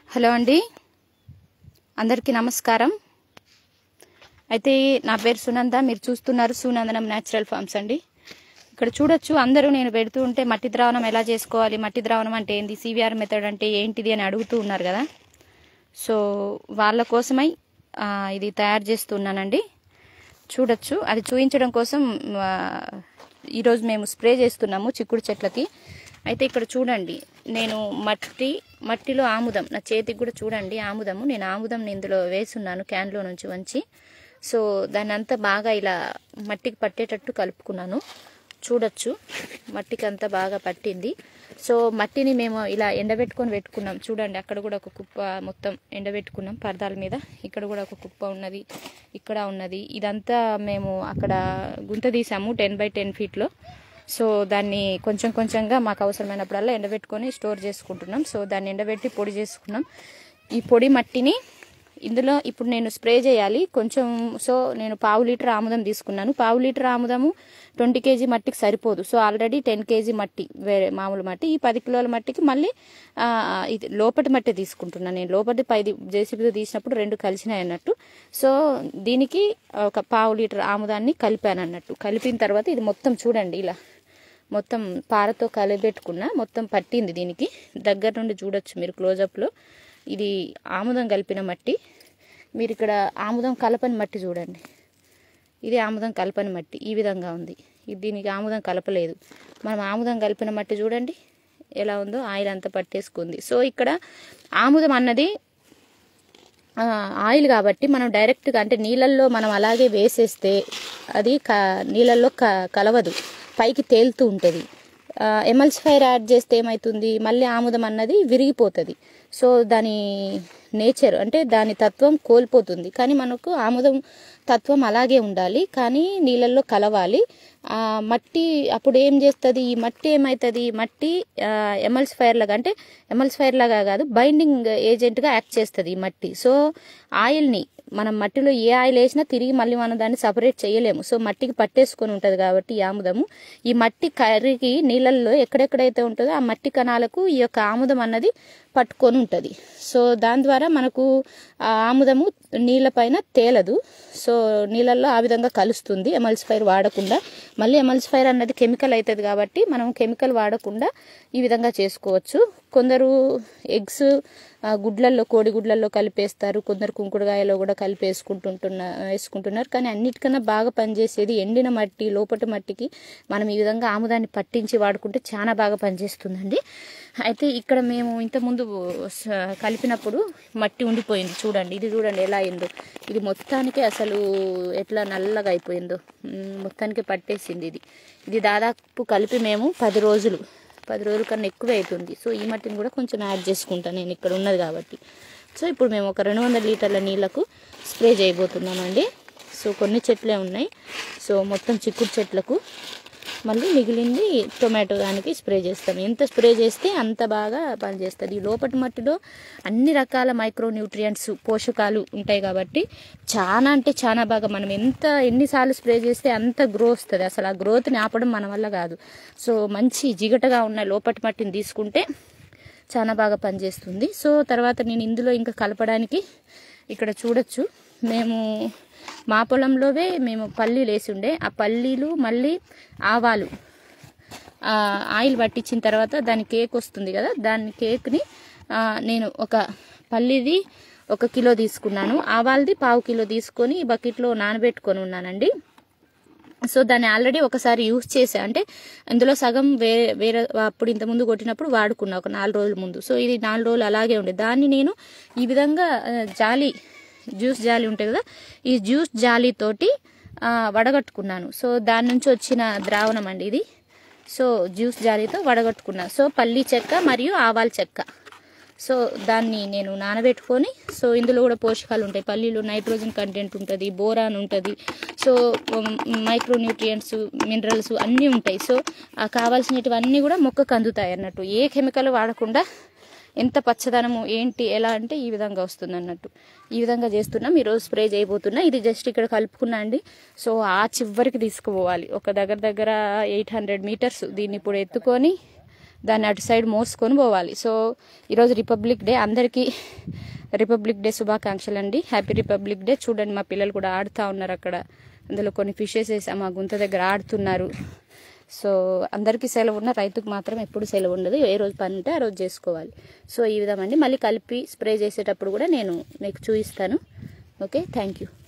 hello అండి అందరికీ నమస్కారం అయితే నా పేరు సునంద మీరు చూస్తున్నారు సునందనం న్యాచురల్ ఫార్మ్స్ అండి ఇక్కడ చూడొచ్చు అందరూ నేను పెడుతూ ఉంటే మట్టి ద్రావణం ఎలా చేసుకోవాలి మట్టి ద్రావణం అంటే ఏంది సివిఆర్ మెథడ్ అంటే ఏంటిది అని అడుగుతూ ఉన్నారు కదా సో వాళ్ళ కోసమై ఆ, ఇది తయారు చేస్తున్నానండి చూడొచ్చు అది చూపించడం కోసం ఆ, ఈరోజు మేము స్ప్రే చేస్తున్నాము చిక్కుడు చెట్లకి అయితే ఇక్కడ చూడండి నేను మట్టి మట్టిలో ఆముదం నా చేతికి కూడా చూడండి ఆముదము నేను ఆముదం ఇందులో వేసున్నాను క్యాన్లో నుంచి వంచి సో దాన్ని అంతా బాగా ఇలా మట్టికి పట్టేటట్టు కలుపుకున్నాను చూడొచ్చు మట్టికి అంతా బాగా పట్టింది సో మట్టిని మేము ఇలా ఎండబెట్టుకొని పెట్టుకున్నాం చూడండి అక్కడ కూడా ఒక కుప్ప మొత్తం ఎండబెట్టుకున్నాం పరదాల మీద ఇక్కడ కూడా ఒక కుప్ప ఉన్నది ఇక్కడ ఉన్నది ఇదంతా మేము అక్కడ గుంత తీసాము టెన్ బై టెన్ ఫీట్లో సో దాన్ని కొంచెం కొంచెంగా మాకు అవసరమైనప్పుడల్లా ఎండబెట్టుకొని స్టోర్ చేసుకుంటున్నాం సో దాన్ని ఎండబెట్టి పొడి చేసుకున్నాం ఈ పొడి మట్టిని ఇందులో ఇప్పుడు నేను స్ప్రే చేయాలి కొంచెం సో నేను పావు లీటర్ ఆముదం తీసుకున్నాను పావు లీటర్ ఆముదము ట్వంటీ కేజీ మట్టికి సరిపోదు సో ఆల్రెడీ టెన్ కేజీ మట్టి వేరే మామూలు మట్టి ఈ పది కిలోల మట్టికి మళ్ళీ ఆ, ఇది లోపటి మట్టి తీసుకుంటున్నాను నేను లోపటి పైది జేసీబీతో తీసినప్పుడు రెండు కలిసినాయి అన్నట్టు సో దీనికి ఒక పావు లీటర్ ఆముదాన్ని కలిపాను అన్నట్టు కలిపిన తర్వాత ఇది మొత్తం చూడండి ఇలా మొత్తం పారతో కలిపెట్టుకున్న మొత్తం పట్టింది దీనికి దగ్గర నుండి చూడొచ్చు మీరు క్లోజప్లో ఇది ఆముదం కలిపిన మట్టి మీరు ఇక్కడ ఆముదం కలపని మట్టి చూడండి ఇది ఆముదం కలపని మట్టి ఈ విధంగా ఉంది ఇది దీనికి ఆముదం కలపలేదు మనం ఆముదం కలిపిన మట్టి చూడండి ఎలా ఉందో ఆయిల్ అంతా పట్టేసుకుంది సో ఇక్కడ ఆముదం అన్నది ఆ, ఆయిల్ కాబట్టి మనం డైరెక్ట్గా అంటే నీళ్ళల్లో మనం అలాగే వేసేస్తే అది క నీళ్ళల్లో క కలవదు పైకి తేలుతూ ఉంటుంది ఎమల్సిఫైర్ యాడ్ చేస్తే ఏమవుతుంది మళ్ళీ ఆముదం అన్నది విరిగిపోతుంది సో దాని నేచర్ అంటే దాని తత్వం కోల్పోతుంది కానీ మనకు ఆముదం తత్వం అలాగే ఉండాలి కానీ నీళ్ళల్లో కలవాలి ఆ మట్టి అప్పుడు ఏం చేస్తుంది ఈ మట్టి ఏమవుతుంది ఈ మట్టి ఎమల్సిఫైర్ లాగా అంటే ఎమల్సిఫైర్ లాగా కాదు బైండింగ్ ఏజెంట్గా యాక్ట్ చేస్తుంది ఈ మట్టి సో ఆయిల్ని మనం మట్టిలో ఏ ఆయిల్ వేసినా తిరిగి మళ్ళీ మనం దాన్ని సపరేట్ చేయలేము సో మట్టికి పట్టేసుకొని ఉంటుంది కాబట్టి ఈ ఆముదము ఈ మట్టి కరిగి నీళ్ళల్లో ఎక్కడెక్కడైతే ఉంటుందో ఆ మట్టి కణాలకు ఈ యొక్క ఆముదం అన్నది పట్టుకొని ఉంటుంది సో దాని ద్వారా మనకు ఆ ఆముదము నీళ్ళపైన తేలదు సో నీళ్ళల్లో ఆ విధంగా కలుస్తుంది ఎమల్సిఫైర్ వాడకుండా మళ్ళీ ఎమల్సిఫైర్ అన్నది కెమికల్ అవుతుంది కాబట్టి మనం కెమికల్ వాడకుండా ఈ విధంగా చేసుకోవచ్చు కొందరు ఎగ్స్ ఆ, గుడ్లల్లో కోడి గుడ్లల్లో కలిపేస్తారు కొందరు కుంకుడుగాయలో కూడా కలిపి వేసుకుంటుంటున్న వేసుకుంటున్నారు కానీ అన్నిటికన్నా బాగా పనిచేసేది ఎండిన మట్టి లోపటి మట్టికి మనం ఈ విధంగా ఆముదాన్ని పట్టించి వాడుకుంటే చాలా బాగా పనిచేస్తుందండి అయితే ఇక్కడ మేము ఇంతకుముందు స- కలిపినప్పుడు మట్టి ఉండిపోయింది చూడండి ఇది చూడండి ఎలా అయిందో ఇది మొత్తానికి అసలు ఎట్లా నల్లగా అయిపోయిందో మ్, మొత్తానికి పట్టేసింది ఇది ఇది దాదాపు కలిపి మేము పది రోజులు పది రోజుల కన్నా ఎక్కువే అవుతుంది సో ఈ మట్టిని కూడా కొంచెం యాడ్ చేసుకుంటాను నేను ఇక్కడ ఉన్నది కాబట్టి సో ఇప్పుడు మేము ఒక రెండు వందల లీటర్ల నీళ్లకు స్ప్రే చేయబోతున్నామండి సో కొన్ని చెట్లే ఉన్నాయి సో మొత్తం చిక్కుడు చెట్లకు మళ్ళీ మిగిలింది టొమాటో దానికి స్ప్రే చేస్తాం ఎంత స్ప్రే చేస్తే అంత బాగా పనిచేస్తుంది ఈ లోపటి మట్టిలో అన్ని రకాల మైక్రో న్యూట్రియంట్స్ పోషకాలు ఉంటాయి కాబట్టి చాలా అంటే చాలా బాగా మనం ఎంత ఎన్నిసార్లు స్ప్రే చేస్తే అంత గ్రో వస్తుంది అసలు ఆ గ్రోత్ని ఆపడం మన వల్ల కాదు సో మంచి జిగటగా ఉన్న లోపటి మట్టిని తీసుకుంటే చాలా బాగా పనిచేస్తుంది సో తర్వాత నేను ఇందులో ఇంకా కలపడానికి ఇక్కడ చూడొచ్చు మేము మా పొలంలోవే మేము పల్లీలు వేసి ఉండే ఆ పల్లీలు మళ్ళీ ఆవాలు ఆ, ఆయిల్ పట్టించిన తర్వాత దాని కేక్ వస్తుంది కదా దాని కేక్ని ఆ, నేను ఒక పల్లీది ఒక కిలో తీసుకున్నాను ఆవాలది పావు కిలో తీసుకొని బకెట్లో నానబెట్టుకొని ఉన్నానండి సో దాన్ని ఆల్రెడీ ఒకసారి యూస్ చేసా అంటే అందులో సగం వేరే వేరే అప్పుడు ఇంత ముందు కొట్టినప్పుడు వాడుకున్నా ఒక నాలుగు రోజుల ముందు సో ఇది నాలుగు రోజులు అలాగే ఉండే దాన్ని నేను ఈ విధంగా ఆ, జాలి జ్యూస్ జాలి ఉంటుంది కదా ఈ జ్యూస్ జాలీతోటి ఆ, వడగట్టుకున్నాను సో దాని నుంచి వచ్చిన ద్రావణం అండి ఇది సో జ్యూస్ జాలీతో వడగట్టుకున్నా సో పల్లి చెక్క మరియు ఆవాల చెక్క సో దాన్ని నేను నానబెట్టుకొని సో ఇందులో కూడా పోషకాలు ఉంటాయి పల్లీలు నైట్రోజన్ కంటెంట్ ఉంటుంది బోరాన్ ఉంటుంది సో మైక్రో న్యూట్రియంట్స్ మినరల్స్ అన్నీ ఉంటాయి సో ఆ కావాల్సినటువన్నీ కూడా మొక్కకు అందుతాయి అన్నట్టు ఏ కెమికల్ వాడకుండా ఎంత పచ్చదనము ఏంటి ఎలా అంటే ఈ విధంగా వస్తుంది అన్నట్టు ఈ విధంగా చేస్తున్నాం ఈరోజు స్ప్రే చేయబోతున్నా ఇది జస్ట్ ఇక్కడ కలుపుకున్నా అండి సో ఆ చివరికి తీసుకుపోవాలి ఒక దగ్గర దగ్గర ఎయిట్ హండ్రెడ్ మీటర్స్ దీన్ని ఇప్పుడు ఎత్తుకొని దాన్ని అటు సైడ్ మోసుకొని పోవాలి సో ఈరోజు రిపబ్లిక్ డే అందరికీ రిపబ్లిక్ డే శుభాకాంక్షలు అండి హ్యాపీ రిపబ్లిక్ డే చూడండి మా పిల్లలు కూడా ఆడుతూ ఉన్నారు అక్కడ అందులో కొన్ని ఫిషెస్ వేసాం మా గుంత దగ్గర ఆడుతున్నారు సో అందరికీ సెలవు ఉన్న రైతుకు మాత్రం ఎప్పుడు సెలవు ఉండదు ఏ రోజు పని ఉంటే ఆ రోజు చేసుకోవాలి సో ఈ విధంగా అండి మళ్ళీ కలిపి స్ప్రే చేసేటప్పుడు కూడా నేను మీకు చూపిస్తాను ఓకే థ్యాంక్ యూ